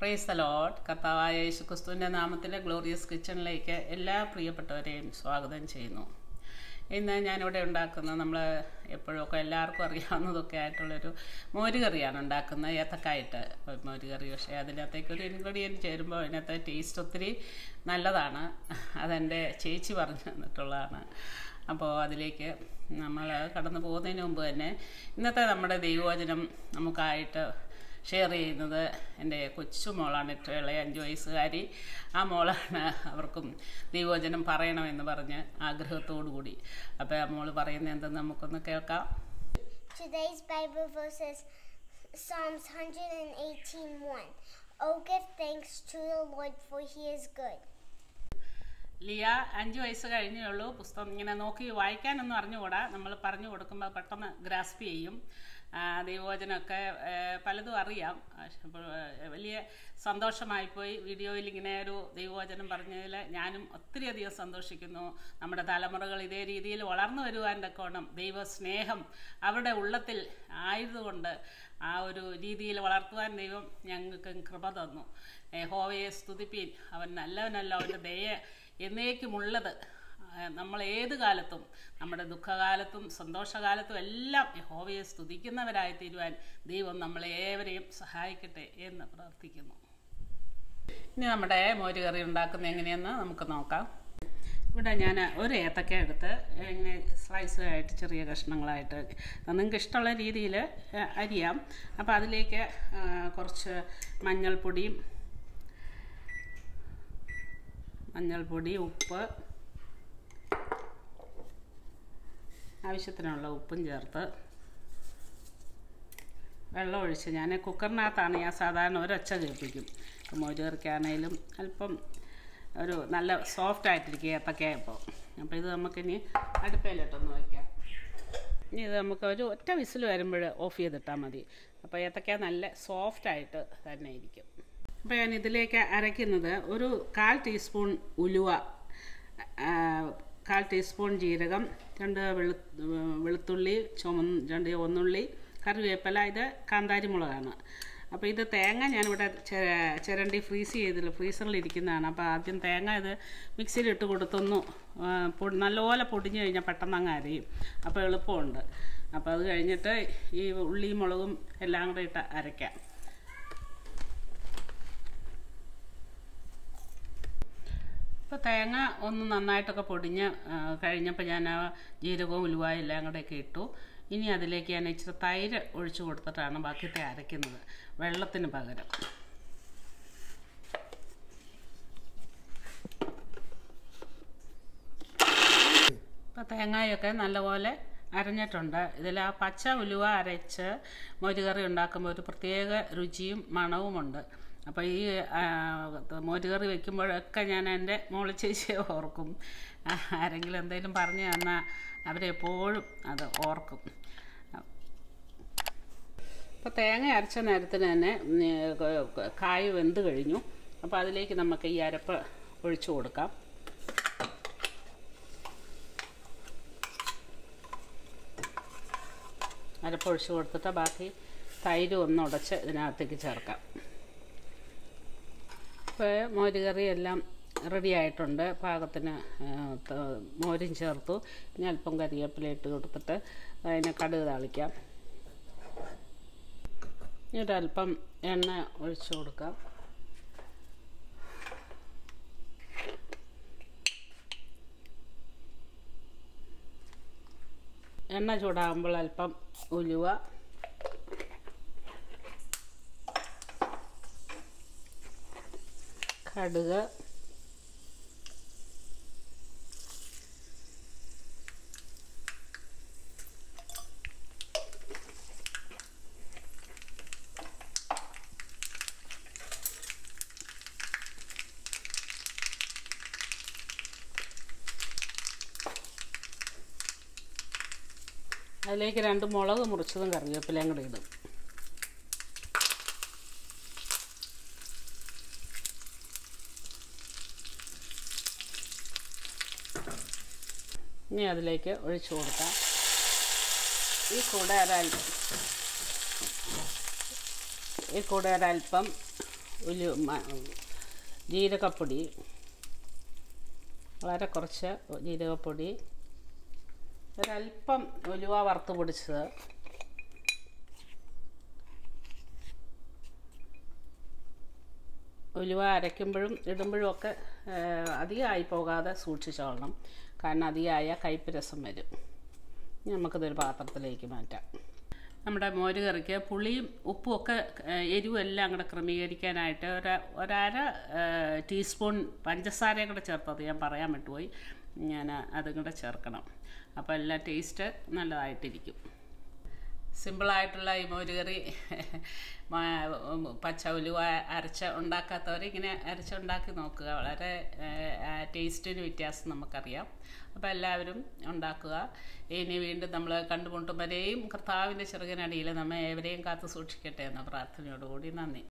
Praise the load കർത്താവായ യേശു ക്രിസ്തുവിൻ്റെ നാമത്തിലെ glorious കിച്ചണിലേക്ക് എല്ലാ പ്രിയപ്പെട്ടവരെയും സ്വാഗതം ചെയ്യുന്നു ഇന്ന് ഞാനിവിടെ ഉണ്ടാക്കുന്ന നമ്മൾ എപ്പോഴൊക്കെ എല്ലാവർക്കും അറിയാവുന്നതൊക്കെ ആയിട്ടുള്ളൊരു മോരുകറിയാണ് ഉണ്ടാക്കുന്നത് ഏത്തക്കായിട്ട് മോരുകറി പക്ഷേ അതിനകത്തേക്ക് ഒരു ഇൻഗ്രീഡിയൻറ്റ് ചേരുമ്പോൾ അതിനകത്ത് ടേസ്റ്റ് ഒത്തിരി നല്ലതാണ് അതെൻ്റെ ചേച്ചി പറഞ്ഞു തന്നിട്ടുള്ളതാണ് അപ്പോൾ അതിലേക്ക് നമ്മൾ കടന്നു പോകുന്നതിന് മുമ്പ് തന്നെ ഇന്നത്തെ നമ്മുടെ ദൈവവചനം നമുക്കായിട്ട് ഷെയർ ചെയ്യുന്നത് എൻ്റെ കൊച്ചു മോളാണ് ഏറ്റവും ഇളയ അഞ്ച് വയസ്സുകാരി ആ മോളാണ് അവർക്കും ദൈവവചനം പറയണമെന്ന് പറഞ്ഞ് ആഗ്രഹത്തോടു കൂടി അപ്പോൾ ആ മോള് പറയുന്നത് എന്തെന്ന് നമുക്കൊന്ന് കേൾക്കാം Today's Bible verse is Psalms 118:1. Oh, give thanks to the Lord, for he is good. Liya അഞ്ച് വയസ്സ് കഴിഞ്ഞേ ഉള്ളൂ പുസ്തകം ഇങ്ങനെ നോക്കി വായിക്കാനൊന്നും അറിഞ്ഞുകൂടാ നമ്മൾ പറഞ്ഞു കൊടുക്കുമ്പോൾ പെട്ടെന്ന് ഗ്രാസ്പ് ചെയ്യും ആ, ദൈവവചനമൊക്കെ ഏ, പലതും അറിയാം പക്ഷെ ഇപ്പോൾ, ഏ, വലിയ സന്തോഷമായിപ്പോയി വീഡിയോയിൽ ഇങ്ങനെ ഒരു ദൈവവചനം പറഞ്ഞതിൽ ഞാനും ഒത്തിരി അധികം സന്തോഷിക്കുന്നു നമ്മുടെ തലമുറകൾ ഇതേ രീതിയിൽ വളർന്നു വരുവാൻ തക്കോണം ദൈവസ്നേഹം അവരുടെ ഉള്ളത്തിൽ ആയതുകൊണ്ട് ആ ഒരു രീതിയിൽ വളർത്തുവാൻ ദൈവം ഞങ്ങൾക്ക് കൃപ തന്നു ഹോവയെ സ്തുതിപ്പീൻ അവൻ നല്ലവനല്ല അവൻ്റെ ദയ എന്നേക്കുമുള്ളത് ആ, നമ്മൾ ഏത് കാലത്തും നമ്മുടെ ദുഃഖകാലത്തും സന്തോഷകാലത്തും എല്ലാം യഹോവയെ സ്തുതിക്കുന്നവരായി തീരുവാൻ ദൈവം നമ്മളെ ഏവരെയും സഹായിക്കട്ടെ എന്ന് പ്രാർത്ഥിക്കുന്നു ഇനി നമ്മുടെ മോരുകറി ഉണ്ടാക്കുന്നത് എങ്ങനെയെന്ന് നമുക്ക് നോക്കാം ഇവിടെ ഞാൻ ഒരു ഏത്തക്ക എടുത്ത് ഇങ്ങനെ സ്ലൈസ് ആയിട്ട് ചെറിയ കഷ്ണങ്ങളായിട്ട് നിങ്ങൾക്ക് ഇഷ്ടമുള്ള രീതിയിൽ അരിയാം അപ്പോൾ അതിലേക്ക് ആ, കുറച്ച് മഞ്ഞൾപ്പൊടിയും മഞ്ഞൾപ്പൊടി ഉപ്പ് ആവശ്യത്തിനുള്ള ഉപ്പും ചേർത്ത് വെള്ളം ഒഴിച്ച് ഞാൻ കുക്കറിനകത്താണ് ഞാൻ സാധാരണ ഒരൊച്ച കേൾപ്പിക്കും മോര് കറിക്കാണേലും അല്പം ഒരു നല്ല സോഫ്റ്റ് ആയിട്ടിരിക്കുക ഏത്തക്കയപ്പോൾ അപ്പോൾ ഇത് നമുക്കിനി അടുപ്പയിലിട്ടൊന്ന് വയ്ക്കാം ഇനി ഇത് നമുക്ക് ഒരു ഒറ്റ വിസിൽ വരുമ്പോൾ ഓഫ് ചെയ്തിട്ടാൽ മതി അപ്പോൾ ഏത്തക്ക നല്ല സോഫ്റ്റായിട്ട് തന്നെ ഇരിക്കും അപ്പോൾ ഞാൻ ഇതിലേക്ക് അരയ്ക്കുന്നത് ഒരു കാൽ ടീസ്പൂൺ ഉലുവ ആ, കാൽ ടീസ്പൂൺ ജീരകം രണ്ട് വെളു വെളുത്തുള്ളി ചുമന്ന് രണ്ട് ഒന്നുള്ളി കറിവേപ്പില ഇത് കാന്താരി മുളകാണ് അപ്പോൾ ഇത് തേങ്ങ ഞാനിവിടെ ചെ- ചിരണ്ടി ഫ്രീസ് ചെയ്തില്ല ഫ്രീസറിൽ ഇരിക്കുന്നതാണ് അപ്പോൾ ആദ്യം തേങ്ങ ഇത് മിക്സിയിലിട്ട് കൊടുത്തൊന്നു ആ, പൊ- നല്ലപോലെ പൊടിഞ്ഞു കഴിഞ്ഞാൽ പെട്ടെന്ന് അങ്ങ് അരയും അപ്പോൾ എളുപ്പമുണ്ട് അപ്പോൾ അത് കഴിഞ്ഞിട്ട് ഈ ഉള്ളിയും മുളകും എല്ലാം കൂടെ ഇട്ട് അരയ്ക്കാം ഇപ്പോൾ തേങ്ങ ഒന്ന് നന്നായിട്ടൊക്കെ പൊടിഞ്ഞ് ആ, കഴിഞ്ഞപ്പോൾ ഞാൻ ആ ജീരകവും ഉലുവായും എല്ലാം കൂടെയൊക്കെ ഇട്ടു ഇനി അതിലേക്ക് ഞാൻ ഇച്ചിരി തൈര് ഒഴിച്ചു കൊടുത്തിട്ടാണ് ബാക്കിത്തെ അരയ്ക്കുന്നത് വെള്ളത്തിന് പകരം ഇപ്പോൾ തേങ്ങയൊക്കെ നല്ലപോലെ അരഞ്ഞിട്ടുണ്ട് ഇതിൽ ആ പച്ച ഉലുവ അരച്ച് മോരുകറി ഉണ്ടാക്കുമ്പോൾ ഒരു പ്രത്യേക രുചിയും മണവുമുണ്ട് അപ്പോൾ ഈ ആ, മോരുകറി വെക്കുമ്പോഴൊക്കെ ഞാൻ എൻ്റെ മോളി ചേച്ചിയെ ഓർക്കും ആ, ആരെങ്കിലും എന്തെങ്കിലും പറഞ്ഞു തന്നാൽ അവരെപ്പോഴും അത് ഓർക്കും അപ്പോൾ തേങ്ങ അരച്ച നേരത്തിന് തന്നെ ഉം, ക- കായ് വെന്ത് കഴിഞ്ഞു അപ്പോൾ അതിലേക്ക് നമുക്ക് ഈ അരപ്പ് ഒഴിച്ചു കൊടുക്കാം അരപ്പൊഴിച്ച് കൊടുത്തിട്ട് ബാക്കി തൈര് ഒന്ന് ഉടച്ച് ഇതിനകത്തേക്ക് ചേർക്കാം ഇപ്പോൾ മോരുകറി എല്ലാം റെഡി ആയിട്ടുണ്ട് പാകത്തിന് ആ, ത- മോരും ചേർത്തു ഇനി അല്പം കരിവേപ്പില ഇട്ട് കൊടുത്തിട്ട് അതിനെ കടുക് താളിക്കാം ഇനി ഒരല്പം എണ്ണ ഒഴിച്ചു കൊടുക്കാം എണ്ണ ചൂടാകുമ്പോൾ അല്പം ഉലുവ കടുക് അതിലേക്ക് രണ്ട് മുളക് മുറിച്ചതും കറിവേപ്പിലയും കൂടെ ഇടും ഇനി അതിലേക്ക് ഒഴിച്ചു കൊടുക്കാം ഈ കൂടെ ഒരൽ ഈ കൂടെ ഒരല്പം ഉലു മ- ജീരകപ്പൊടി വളരെ കുറച്ച് ജീരകപ്പൊടി ഒരല്പം ഉലുവ വറുത്ത് പൊടിച്ചത് ഉലുവ അരയ്ക്കുമ്പോഴും ഇടുമ്പോഴും ഒക്കെ അധികമായി പോകാതെ സൂക്ഷിച്ചോളണം കാരണം അധികമായ കയ്പ്പ് രസം വരും ഇനി നമുക്കിതൊരു പാത്രത്തിലേക്ക് മാറ്റാം നമ്മുടെ മോര് കറിക്ക് പുളിയും ഉപ്പും ഒക്കെ ഏഹ്, എരിവും എല്ലാം കൂടെ ക്രമീകരിക്കാനായിട്ട് ഒരു ഒരര ഏഹ്, ടീസ്പൂൺ പഞ്ചസാരയും കൂടെ ചേർത്തത് ഞാൻ പറയാൻ വിട്ടുപോയി ഞാൻ അതും കൂടെ ചേർക്കണം അപ്പോൾ എല്ലാ ടേസ്റ്റ് നല്ലതായിട്ടിരിക്കും സിമ്പിളായിട്ടുള്ള ഈ മോരുകറി മ- പച്ച ഉലുവ അരച്ച ഉണ്ടാക്കാത്തവർ ഇങ്ങനെ അരച്ചുണ്ടാക്കി നോക്കുക വളരെ ടേസ്റ്റിന് വ്യത്യാസം നമുക്കറിയാം അപ്പോൾ എല്ലാവരും ഉണ്ടാക്കുക ഇനി വീണ്ടും നമ്മൾ കണ്ടുമുട്ടും വരെയും കർത്താവിൻ്റെ ചെറുകനടിയിൽ നമ്മെ ഏവരെയും കാത്തു സൂക്ഷിക്കട്ടെ എന്ന പ്രാർത്ഥനയോടുകൂടി നന്ദി